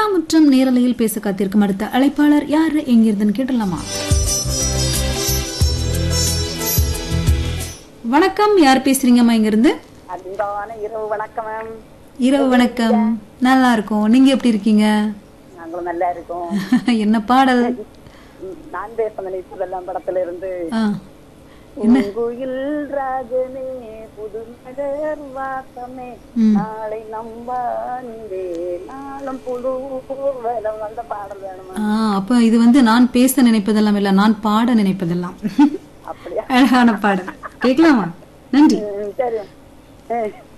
நிலாமுற்றம் நேரலையில் பேச காத்திருக்கும் அடுத்த அழைப்பாளர் யாரு எங்கிருந்துன்னு கேட்டலாமா வணக்கம் யார் பேசுறீங்கம்மா இங்கிருந்து அன்பான இரவு வணக்கம் மேம் இரவு வணக்கம் நல்லா இருக்கும் நீங்க எப்படி இருக்கீங்க நாங்களும் நல்லா இருக்கோம் என்ன பாடல் ம், நான் பேச நினைப்பதெல்லாம் படத்துல இருந்து ஆ, பூங்குயில் ராஜனே புது நகர் வாசமே ம். நாளை நம்பாண்டே நாளும் புது ஊர்வலம் அந்த பாடல் வேணுமா ஆ, அப்ப இது வந்து நான் பேச நினைப்பதெல்லாம் இல்ல நான் பாட நினைப்பதெல்லாம் அப்படியா அழகான பாடல் கேட்கலாமா நன்றி ம், சரி ம்.